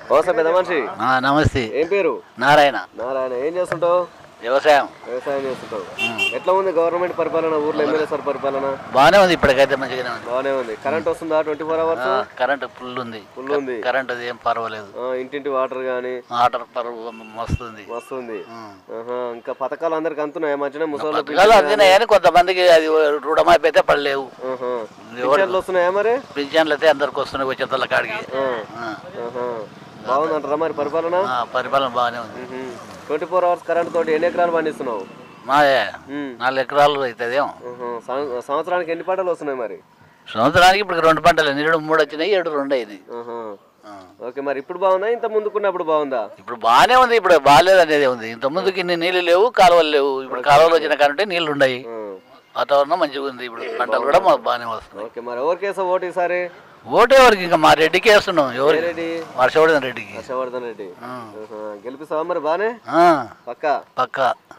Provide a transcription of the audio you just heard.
ఓసా పెద్ద మనిషి ఆ, నమస్తే ఏం పేరు నారాయణ నారాయణ ఏం చేస్తుంటావు వ్యవసాయం వ్యవసాయం చేస్తుంటావు ఎట్లా ఉంది గవర్నమెంట్ పరిపాలన ఊర్లో ఎమ్మెల్యే సార్ పరిపాలన బాగానే ఉంది ఇప్పటికైతే మంచిగానే ఉంది బాగానే ఉంది కరెంట్ వస్తుందా ట్వంటీ ఫోర్ అవర్స్ ఆ, కరెంట్ ఫుల్ ఉంది ఫుల్ ఉంది కరెంట్ అది ఏం పర్వాలేదు ఇంటింటి వాటర్ కానీ ఆర్డర్ పర్వ మస్తు ఉంది వస్తుంది ఉం. ఆహా, ఇంకా పథకాలు అందరికి అందుతున్నాయి మంచిగా ముసలి పథకాలు అందినాయి కానీ కొంతమందికి అది రుణమైపోతే పడలేవు పింఛన్లు వస్తున్నాయా మరి పింఛన్లు అయితే అందరికి వస్తున్నాయి వచ్చేతల కాడికి ఆ, ఆ. ఆహా. బాగుందంటారా మరి పరిపాలన ఆ, పరిపాలన బాగానే ఉంది ట్వంటీ ఫోర్ అవర్స్ కరెంట్ తోటి ఎన్ని ఎకరాలు పండిస్తున్నావు మాదే ఉం. నాలుగు ఎకరాలు అవుతుందేమో ఆహా. సం- సంవత్సరానికి ఎన్ని పంటలు వస్తున్నాయి మరి సంవత్సరానికి ఇప్పుడు రెండు పంటలు నిరుడు మూడు వచ్చినాయి ఏడు రెండు అయినాయి ఆహా. ఆ. ఓకే మరి ఇప్పుడు బాగుందా ఇంత ముందుకున్నప్పుడు బాగుందా ఇప్పుడు బాగానే ఉంది ఇప్పుడు బాగాలేదు అనేది ఉంది ఇంత ముందుకి ఇన్ని నీళ్ళు లేవు కాలువలు లేవు ఇప్పుడు కాలువలు వచ్చిన కానంటే నీళ్లు ఉన్నాయి ఆ. వాతావరణం మంచిగా ఉంది ఇప్పుడు పంటలు కూడా మాకు బాగానే వస్తున్నాయి ఓకే మరి ఎవరికేసా ఓటు ఈసారి ఓటే వరకు ఇంకా మా రెడ్డికి వేస్తున్నాం ఎవరికి రెడ్డి వర్షవర్ధన్ రెడ్డికి హర్షవర్ధన్ రెడ్డి ఆ. ఆహా. గెలిపిస్తావా మరి బానే ఆ, పక్కా పక్కా